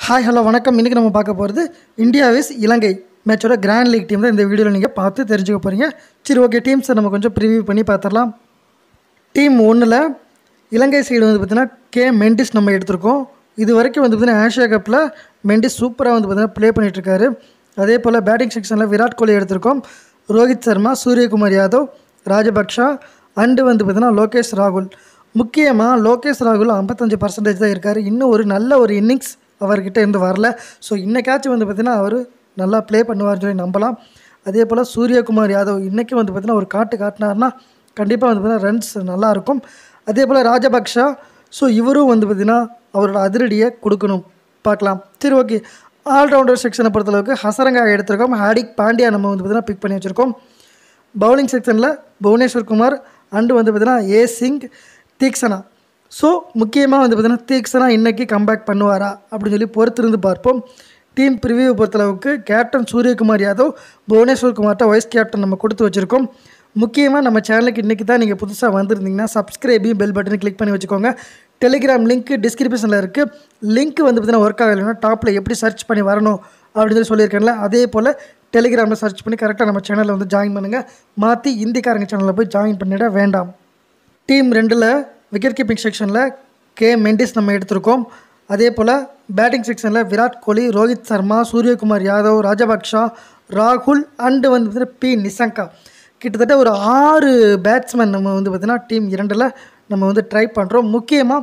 hi hello வணக்கம் இன்றைக்கி நம்ம பார்க்க போகிறது இந்தியா விஸ் இலங்கை மேட்சோட கிராண்ட் லீக் டீம் தான் இந்த வீடியோவில் நீங்கள் பார்த்து தெரிஞ்சுக்க போகிறீங்க சரி ஓகே டீம்ஸை நம்ம கொஞ்சம் ப்ரிவியூ பண்ணி பார்த்துடலாம் டீம் ஒன்றில் இலங்கை சைடு வந்து பார்த்திங்கன்னா கே மெண்டிஸ் நம்ம எடுத்திருக்கோம் இது வரைக்கும் வந்து பார்த்திங்கன்னா ஆசியா கப்பில் மெண்டிஸ் சூப்பராக வந்து பார்த்திங்கன்னா ப்ளே பண்ணிகிட்ருக்காரு அதே போல் பேட்டிங் செக்ஷனில் விராட் கோலி எடுத்திருக்கோம் ரோஹித் சர்மா சூரியகுமார் யாதவ் ராஜபக்ஷா அண்டு வந்து பார்த்திங்கன்னா லோகேஷ் ராகுல் முக்கியமாக லோகேஷ் ராகுல் ஐம்பத்தஞ்சு பர்சன்டேஜ் தான் இருக்கார் இன்னும் ஒரு நல்ல ஒரு இன்னிங்ஸ் அவர்கிட்ட இருந்து வரல ஸோ இன்னைக்காச்சும் வந்து பார்த்திங்கன்னா அவர் நல்லா ப்ளே பண்ணுவார்னு சொல்லி நம்பலாம் அதே போல் சூரியகுமார் யாதவ் இன்றைக்கி வந்து பார்த்திங்கன்னா ஒரு காட்டு காட்டினார்னா கண்டிப்பாக வந்து பார்த்திங்கன்னா ரன்ஸ் நல்லாயிருக்கும் அதே போல் ராஜபக்ஷா ஸோ இவரும் வந்து பார்த்திங்கன்னா அவரோட அதிரடியை கொடுக்கணும் பார்க்கலாம் சரி ஓகே ஆல்ரவுண்டர் செக்ஷனை பொறுத்தளவுக்கு ஹசரங்கா எடுத்திருக்கோம் ஹார்டிக் பாண்டியா நம்ம வந்து பார்த்திங்கன்னா பிக் பண்ணி வச்சுருக்கோம் பவுலிங் செக்ஷனில் புவனேஸ்வர் குமார் அண்டு வந்து பார்த்திங்கன்னா ஏ சிங் தீக்ஷனா ஸோ முக்கியமாக வந்து பார்த்திங்கன்னா தீக்ஷனா இன்றைக்கி கம்பேக் பண்ணுவாரா அப்படின்னு சொல்லி பொறுத்திருந்து பார்ப்போம் டீம் ப்ரிவியூ பொறுத்தளவுக்கு கேப்டன் சூரியகுமார் யாதவ் புவனேஸ்வர் குமார்கிட்ட வைஸ் கேப்டன் நம்ம கொடுத்து வச்சுருக்கோம் முக்கியமாக நம்ம சேனலுக்கு இன்றைக்கி தான் நீங்கள் புதுசாக வந்திருந்தீங்கன்னா சப்ஸ்கிரைபையும் பெல் பட்டனை கிளிக் பண்ணி வச்சுக்கோங்க டெலிகிராம் லிங்க் டிஸ்கிரிப்ஷனில் இருக்குது லிங்க் வந்து பார்த்திங்கன்னா ஒர்க் ஆகலைன்னா டாப்பில் எப்படி சர்ச் பண்ணி வரணும் அப்படின்னு சொல்லி சொல்லியிருக்கேன்ல அதே போல் டெலிகிராமில் சர்ச் பண்ணி கரெக்டாக நம்ம சேனலில் வந்து ஜாயின் பண்ணுங்கள் மாற்றி இந்திக்காரங்க சேனலில் போய் ஜாயின் பண்ணிட வேண்டாம் டீம் ரெண்டில் விக்கெட் கீப்பிங் செக்ஷனில் கே மெண்டிஸ் நம்ம எடுத்திருக்கோம் அதே போல் பேட்டிங் செக்ஷனில் விராட் கோலி ரோஹித் சர்மா சூரியகுமார் யாதவ் ராஜபக்ஷா ராகுல் அண்டு வந்து பார்த்தீங்கன்னா பி நிசங்கா கிட்டத்தட்ட ஒரு ஆறு பேட்ஸ்மேன் நம்ம வந்து பார்த்திங்கன்னா டீம் இரண்டில் நம்ம வந்து ட்ரை பண்ணுறோம் முக்கியமாக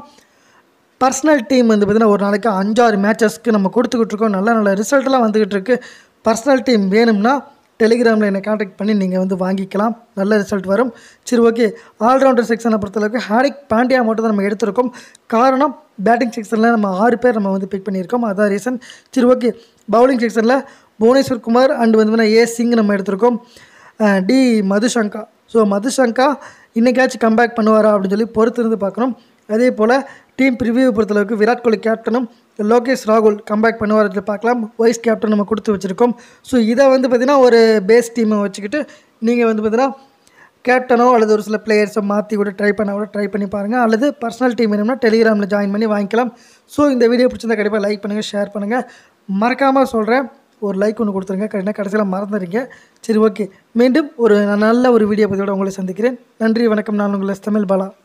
பர்சனல் டீம் வந்து பார்த்திங்கன்னா ஒரு நாளைக்கு அஞ்சாறு மேட்சஸ்க்கு நம்ம கொடுத்துக்கிட்டு இருக்கோம் நல்ல நல்ல ரிசல்ட்லாம் வந்துக்கிட்டு இருக்கு பர்சனல் டீம் வேணும்னா டெலிகிராமில் என்னை காண்டாக்ட் பண்ணி நீங்கள் வந்து வாங்கிக்கலாம் நல்ல ரிசல்ட் வரும் சரி ஓகே ஆல்ரவுண்டர் செக்ஷனை பொறுத்தளவுக்கு ஹார்டிக் பாண்டியா மட்டும் தான் நம்ம எடுத்திருக்கோம் காரணம் பேட்டிங் செக்ஷனில் நம்ம ஆறு பேர் நம்ம வந்து பிக் பண்ணியிருக்கோம் அதான் ரீசன் சரி ஓகே பவுலிங் செக்ஷனில் புவனேஸ்வர் குமார் அண்டு வந்து ஏ சிங் நம்ம எடுத்திருக்கோம் அஹ் டி மதுசங்கா ஸோ மதுசங்கா இன்றைக்காச்சும் கம்பேக் பண்ணுவாரா அப்படின்னு சொல்லி பொறுத்து இருந்து பார்க்கணும் அதே போல் டீம் ப்ரிவியூ பொறுத்தளவுக்கு விராட் கோலி கேப்டனும் லோகேஷ் ராகுல் கம்பேக் பண்ணுவார் சொல்லி பார்க்கலாம் வைஸ் கேப்டன் நம்ம கொடுத்து வச்சுருக்கோம் ஸோ இதை வந்து பார்த்திங்கன்னா ஒரு பேஸ் டீமை வச்சுக்கிட்டு நீங்கள் வந்து பார்த்திங்கன்னா கேப்டனோ அல்லது ஒரு சில பிளேயர்ஸை மாற்றி கூட ட்ரை பண்ண கூட ட்ரை பண்ணி பாருங்கள் அல்லது பர்சனல் டீம் வேணும்னா டெலிகிராமில் ஜாயின் பண்ணி வாங்கிக்கலாம் ஸோ இந்த வீடியோ பிடிச்சிருந்தா கண்டிப்பாக லைக் பண்ணுங்கள் ஷேர் பண்ணுங்கள் மறக்காமல் சொல்கிறேன் ஒரு லைக் ஒன்று கொடுத்துருங்க கரெக்டாக கடைசியில் மறந்துடுறீங்க சரி ஓகே மீண்டும் ஒரு நல்ல ஒரு வீடியோ பதிவோட உங்களை சந்திக்கிறேன் நன்றி வணக்கம் நான் உங்களை தமிழ் பாலா